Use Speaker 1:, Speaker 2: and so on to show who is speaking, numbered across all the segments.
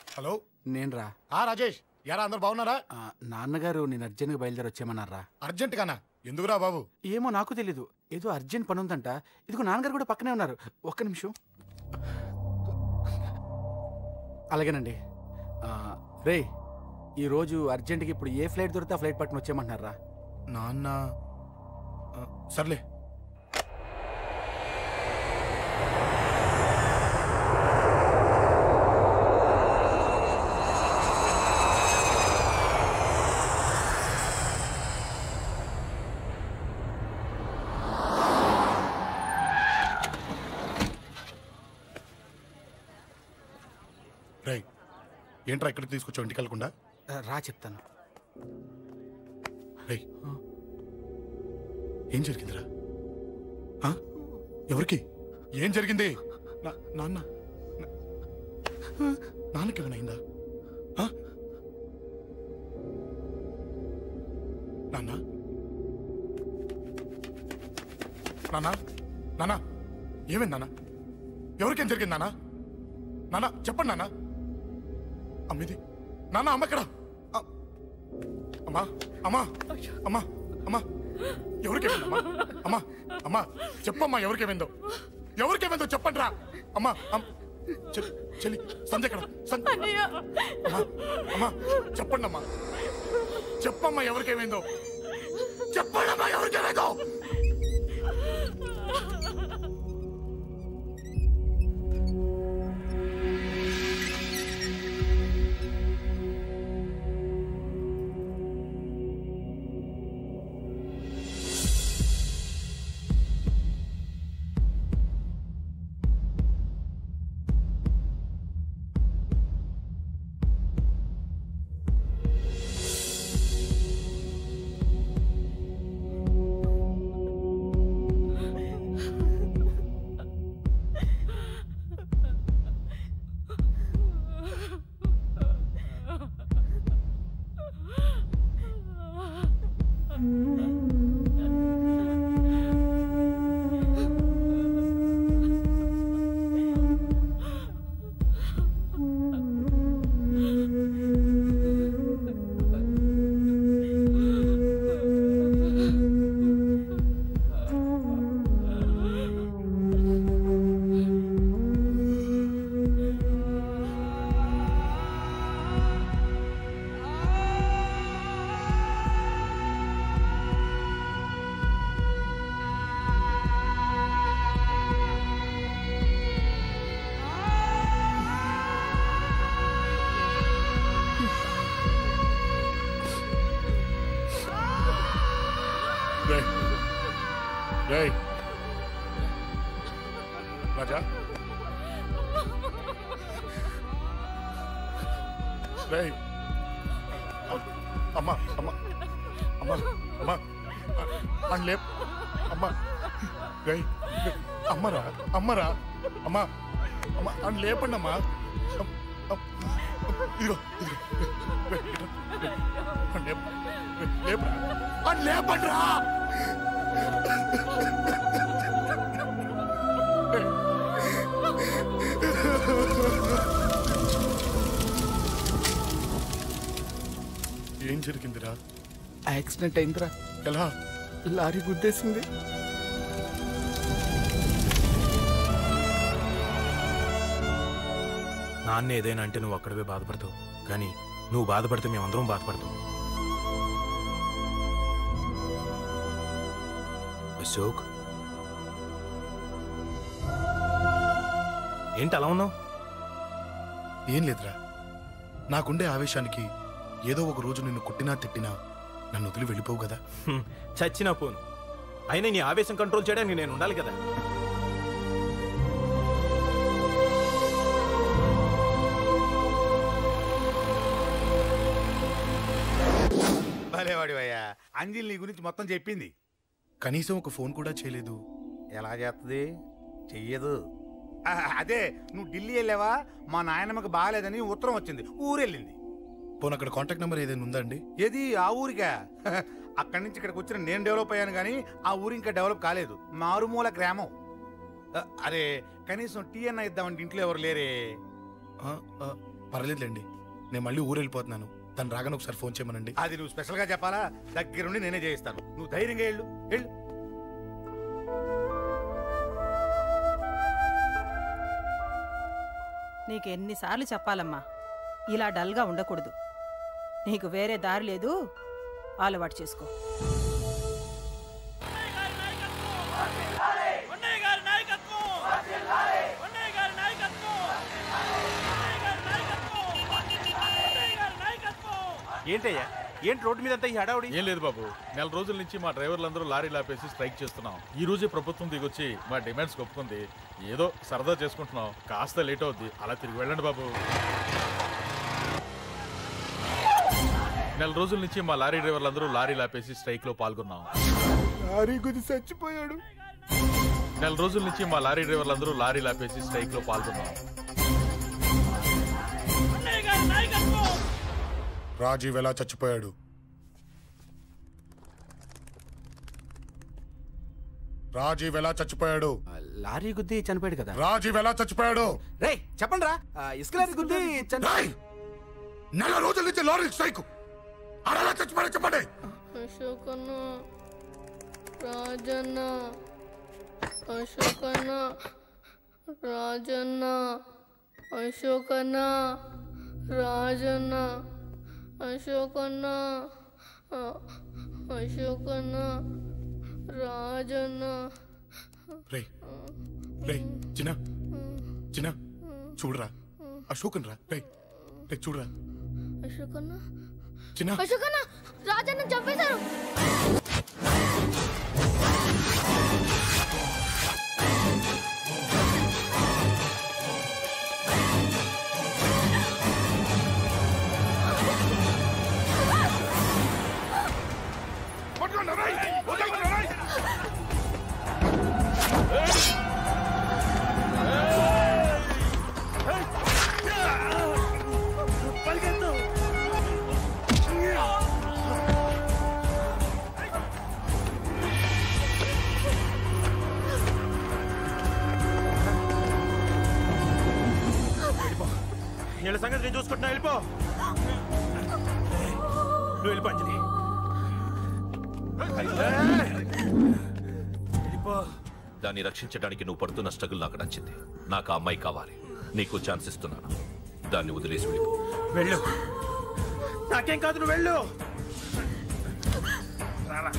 Speaker 1: Hello
Speaker 2: నేను రా
Speaker 1: ఆ రాజేష్ యారా అందరు బాగున్నారా
Speaker 2: ఆ, నాన్నగారు నేను అర్జెంట్గా బయలుదేరి వచ్చేయమన్నారా
Speaker 1: అర్జెంట్ గానా ఎందుకురా బాబు
Speaker 2: ఏమో నాకు తెలీదు ఏదో అర్జెంట్ పని ఉందంట ఇదిగో నాన్నగారు కూడా పక్కనే ఉన్నారు ఒక్క నిమిషం అలాగేనండి ఆ, రేయ్ ఈరోజు అర్జెంట్కి ఇప్పుడు ఏ ఫ్లైట్ దొరికితే ఆ ఫ్లైట్ పట్టుకుని వచ్చేయమంటున్నారా
Speaker 1: నాన్న ఆ, సర్లే రై ఏంట్రా ఇక్కడికి తీసుకొచ్చావు ఇంటికి వెళ్ళకుండా
Speaker 2: ఆ, రా చెప్తాను
Speaker 1: రేయ్ ఏం జరిగిందిరా ఆ? ఎవరికి ఏం జరిగింది నా- నాన్న నా- నాన్నకి ఏమైనా అయిందా ఆ? నాన్న నాన్న నాన్న ఏమైంది నాన్న ఎవరికేం జరిగింది నాన్న నాన్న చెప్పండి నాన్న అమ్మిది నాన్న అమ్మ ఎక్కడ ఆ- అమ్మా అమ్మా అమ్మా అమ్మా ఎవరికేమైందమ్మా అమ్మా అమ్మా చెప్పమ్మా ఎవరికేమైందో ఎవరికేమైందో చెప్పండి రా అమ్మా అమ్- చె- చెల్లి సంజయ్ ఎక్కడ సంజయ్ అమ్మా అమ్మా చెప్పండి అమ్మా చెప్పమ్మా ఎవరికేమైందో చెప్పండి అమ్మా ఎవరికేమైందో రేయ్ రేయ్ రాజా రేయ్ అమ్మా అమ్మా అమ్మా అమ్మా అని లేప్ అమ్మా రేయ్ అమ్మరా అమ్మరా అమ్మా అమ్మా అని లేపండి అమ్మా అమ్- అమ్- ఇదిగో ఇదిగో రేయ్, ఇటు, రేయ్, అని లేప్ రేయ్, లేపరా అని లేపండి రా ఏం జరిగిందిరా
Speaker 2: యాక్సిడెంట్ అయిందిరా
Speaker 1: ఎలా
Speaker 2: లారీ గుద్దేసింది
Speaker 3: నాన్న ఏదైనా అంటే నువ్వు అక్కడవే బాధపడతావు కానీ నువ్వు బాధపడితే మేమందరం బాధపడతాం అశోక్ ఏంటి అలా ఉన్నావు
Speaker 1: ఏం లేదురా నాకుండే ఆవేశానికి ఏదో ఒక రోజు నిన్ను కొట్టినా తిట్టినా నన్ను వదిలి వెళ్ళిపోవు కదా
Speaker 3: చచ్చినా పోను అయినా నీ ఆవేశం కంట్రోల్ చేయడానికి నేను ఉండాలి కదా
Speaker 4: భలేవాడివయ్యా అంజలి నీ గురించి మొత్తం చెప్పింది
Speaker 1: కనీసం ఒక ఫోన్ కూడా చేయలేదు
Speaker 4: ఎలా చేస్తుంది చెయ్యదు ఆ, అదే నువ్వు ఢిల్లీ వెళ్ళావా మా నాయనమ్మకి బాగాలేదని ఉత్తరం వచ్చింది ఊరెళ్ళింది
Speaker 1: పోనీ అక్కడ కాంటాక్ట్ నెంబర్ ఏదైనా ఉందా అండి
Speaker 4: ఏది ఆ ఊరికా అక్కడి నుంచి ఇక్కడికి వచ్చిన నేను డెవలప్ అయ్యాను కానీ ఆ ఊరు ఇంకా డెవలప్ కాలేదు మారుమూల గ్రామం ఆ, అరే కనీసం టీ అన్న ఇద్దామంటే ఇంట్లో ఎవరు లేరే
Speaker 1: ఆ, ఆ, పర్లేదులేండి నేను మళ్ళీ ఊరు వెళ్ళిపోతున్నాను తను రాగానే ఒకసారి ఫోన్ చేయమనండి
Speaker 4: అది నువ్వు స్పెషల్ గా చెప్పాలా దగ్గరుండి నేనే చేయిస్తాను నువ్వు ధైర్యంగా వెళ్ళు వెళ్ళు
Speaker 5: నీకు ఎన్నిసార్లు చెప్పాలమ్మా ఇలా డల్గా ఉండకూడదు నీకు వేరే దారి లేదు అలవాటు చేసుకో
Speaker 3: ఏంటయ్యా ఏంటి రోడ్డు మీద అంతా ఈ హడావుడి
Speaker 6: ఏం లేదు బాబు నెల రోజుల నుంచి మా డ్రైవర్లందరూ లారీలు ఆపేసి స్ట్రైక్ చేస్తున్నాం ఈ రోజే ప్రభుత్వం దిగొచ్చి మా డిమాండ్స్ ఒప్పుకుంది ఏదో సరదా చేసుకుంటున్నాం కాస్త లేట్ అవుద్ది అలా తిరిగి వెళ్ళండి బాబు నెల రోజుల నుంచి మా లారీ డ్రైవర్లందరూ లారీలు ఆపేసి స్ట్రైక్ లో పాల్గొన్నాం
Speaker 1: లారీ గుది చచ్చిపోయాడు
Speaker 6: నెల రోజుల నుంచి మా లారీ డ్రైవర్లందరూ లారీలు ఆపేసి స్ట్రైక్ లో పాల్గొన్నాం
Speaker 1: రాజీవ్ ఎలా చచ్చిపోయాడు రాజీవ్ ఎలా చచ్చిపోయాడు
Speaker 2: ఆ, లారీ గుద్ది చనిపోయాడు కదా
Speaker 1: రాజీవ్ ఎలా చచ్చిపోయాడు
Speaker 2: రే చెప్పండి రా ఇసుక లారీ గుద్ది చని-
Speaker 1: రాయ్! నెల రోజుల నుంచి లారీ స్ట్రైక్ అలా చచ్చిపోయాడు చెప్పండి
Speaker 7: అశోకన్న రాజన్న అశోకన్న రాజన్న అశోకన్న రాజన్న అశోకన్న అ- అశోకన్న రాజన్న
Speaker 1: రే రే చిన్న చిన్న చూడరా అశోకన్ రా రే రే చూడరా
Speaker 7: అశోకన్న
Speaker 1: చిన్న
Speaker 7: అశోకన్న రాజన్న చంపేశారు
Speaker 1: పట్టుకోండి, రేయ్! వదలండి, రేయ్!
Speaker 3: వీళ్ళ సంగతి నేను చూసుకుంటున్నా వెళ్ళిపో నువ్వు వెళ్ళిపో అంజలి వెళ్ళిపో
Speaker 8: దాన్ని రక్షించడానికి నువ్వు పడుతున్న స్ట్రగుల్ నాకు నచ్చింది నాకు ఆ అమ్మాయి కావాలి నీకు ఛాన్స్ ఇస్తున్నాను దాన్ని వదిలేసి వెళ్ళిపో
Speaker 3: వెళ్ళు నాకేం కాదు నువ్వు వెళ్ళు రారా.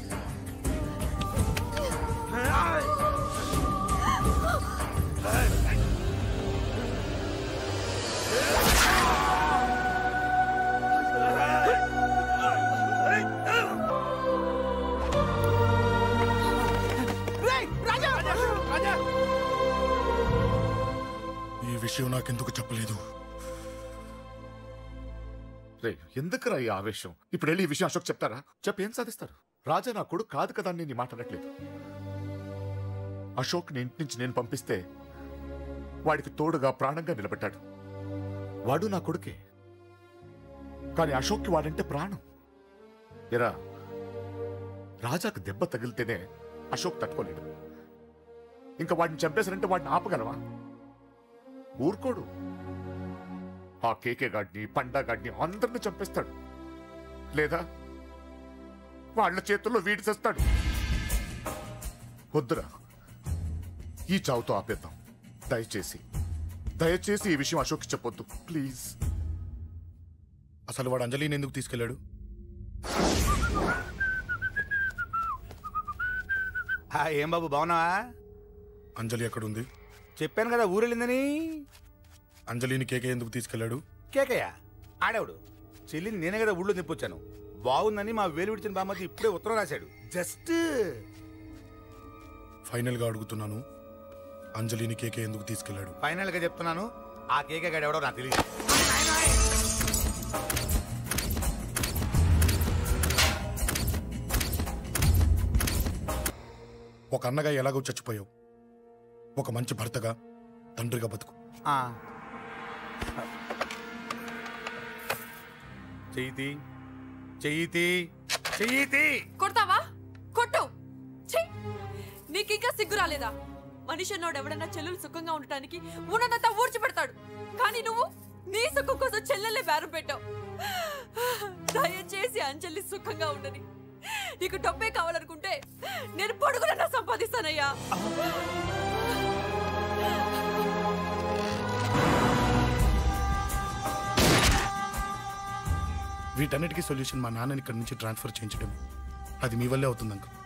Speaker 1: ఈ విషయం నాకెందుకు చెప్పలేదు
Speaker 9: రే ఎందుకురా ఈ ఆవేశం ఇప్పుడు వెళ్ళి ఈ విషయం అశోక్ చెప్తారా చెప్పి ఏం సాధిస్తారు రాజా నా కొడుకు కాదు కదా అని నేను మాట్లాడట్లేదు అశోక్ ని ఇంటి నుంచి నేను పంపిస్తే వాడికి తోడుగా ప్రాణంగా నిలబెట్టాడు వాడు నా కొడుకే కానీ అశోక్కి వాడంటే ప్రాణం ఎరా రాజాకు దెబ్బ తగిలితేనే అశోక్ తట్టుకోలేడు ఇంకా వాడిని చంపేశారంటే వాడిని ఆపగలవా ఊరుకోడు ఆ కేకే గాడిని పండా గాడిని అందరిని చంపేస్తాడు లేదా వాళ్ళ చేతుల్లో వీడి చేస్తాడు వద్దురా ఈ చావుతో ఆపేద్దాం దయచేసి దయచేసి ఈ విషయం అశోక్ చెప్పొద్దు ప్లీజ్
Speaker 1: అసలు వాడు అంజలిని ఎందుకు తీసుకెళ్ళాడు
Speaker 4: ఆ, ఏం బాబు బాగున్నావా
Speaker 1: అంజలి ఎక్కడుంది
Speaker 4: చెప్పాను కదా ఊరెళ్ళిందని
Speaker 1: అంజలిని కేకే ఎందుకు తీసుకెళ్ళాడు
Speaker 4: కేకయ్య ఆడేవుడు చెల్లిని నేనే కదా ఊళ్ళో నిప్పొచ్చాను బాగుందని మా వేలు విడిచిన బామ్మది ఇప్పుడే ఉత్తరం రాశాడు జస్ట్
Speaker 1: ఫైనల్ గా అడుగుతున్నాను అంజలిని కేకే ఎందుకు తీసుకెళ్ళాడు
Speaker 4: ఫైనల్ గా చెప్తున్నాను ఆ కేక గాడు ఎవడో నాకు తెలియదు
Speaker 1: ఒక అన్నగా ఎలాగో చచ్చిపోయావు ఒక మంచి భర్తగా తండ్రిగా బతుకు
Speaker 4: ఆ. చెయ్యితి చెయ్యితి చెయ్యితి
Speaker 10: కొడతావా కొట్టు ఛీ! నీకింకా సిగ్గు రాలేదా మనిషి అన్నోడు ఎవడన్నా చెల్లెలు సుఖంగా ఉండటానికి ఉన్నదంతా ఊడ్చి పెడతాడు కానీ నువ్వు నీ సుఖం కోసం చెల్లెల్లే బేరం పెట్టావు దయచేసి అంజలి సుఖంగా ఉండని నీకు డబ్బే కావాలనుకుంటే నేను పొడుగునన్నా సంపాదిస్తానయ్యా
Speaker 1: వీటన్నిటికీ సొల్యూషన్ మా నాన్నని ఇక్కడి నుంచి ట్రాన్స్ఫర్ చేయించడం అది మీ వల్లే అవుతుంది అంకుల్